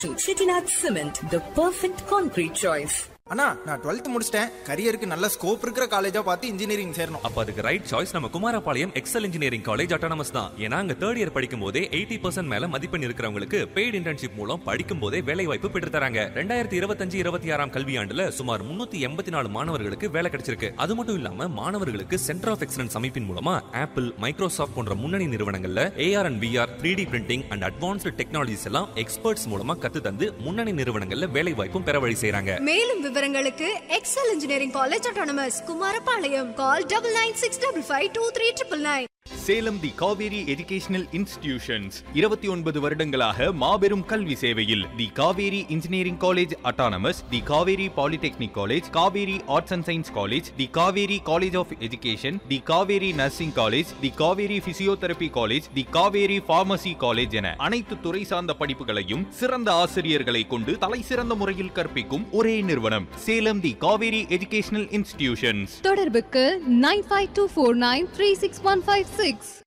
Chettinad Cement, the perfect concrete choice. அண்ணா நான் twelfth முடிச்சிட்டேன் கரியருக்கு நல்ல ஸ்கோப் இருக்கிற காலேஜா பார்த்து இன்ஜினியரிங் சேரணும் அப்ப அதுக்கு ரைட் சாய்ஸ் நம்ம Kumarapalayam Excel engineering college autonomous தான் ஏன்னா அங்க தேர்ட் இயர் படிக்கும் போதே எயிட்டி பர்சன்ட் மேல மதிப்பெண் இருக்கிறவங்களுக்கு பெய்டு இன்டர்ன்ஷிப் மூலம் படிக்கும் போதே வேலை வாய்ப்பு பெற்று தராங்க ரெண்டாயிரத்தி இருபத்தஞ்சு இருபத்தி ஆறாம் கல்வியாண்டுல சுமார் முன்னூத்தி எண்பத்தி நாலு மாணவர்களுக்கு வேலை கிடைச்சிருக்கு அது மட்டும் இல்லாம மாணவர்களுக்கு சென்டர் ஆஃப் எக்ஸலன்ஸ் அமைப்பின் மூலமா ஆப்பிள் மைக்ரோசாஃப்ட் போன்ற முன்னணி நிறுவனங்கள்ல AR and VR three D printing and advanced technologies எல்லாம் எக்ஸ்பர்ட்ஸ் மூலமா கத்து தந்து முன்னணி நிறுவனங்கள்ல வேலை வாய்ப்பும் பெற வழி செய்றாங்க மேலும் விவரங்களுக்கு Excel engineering college autonomous Kumarapalayam call double nine six double five two three triple nine Salem the Kaveri educational institutions இருபத்தி ஒன்பது வருடங்களாக மாபெரும் கல்வி சேவையில் the Kaveri engineering college autonomous the Kaveri polytechnic college Kaveri arts and science college the Kaveri college of education the Kaveri nursing college the Kaveri physiotherapy college the Kaveri pharmacy college என அனைத்து துறை சார்ந்த படிப்புகளையும் சிறந்த ஆசிரியர்களை கொண்டு தலை சிறந்த முறையில் கற்பிக்கும் ஒரே நிறுவனம் Salem the Kaveri educational institutions தொடர்புக்கு nine five two four nine three six one five six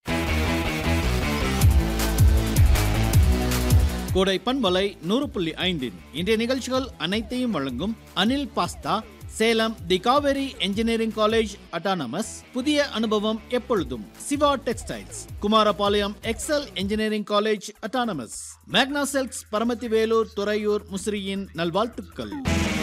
Kodai பண்பலை நூறு புள்ளி ஐந்தின் இன்றைய நிகழ்ச்சிகள் அனைத்தையும் வழங்கும் Anil pasta Salem the Kaveri engineering college autonomous புதிய அனுபவம் எப்பொழுதும் Siva textiles Kumarapalayam Excel engineering college autonomous மேக்னா செல்க்ஸ் பரமத்தி வேலூர் துறையூர் முசிறியின் நல்வாழ்த்துக்கள்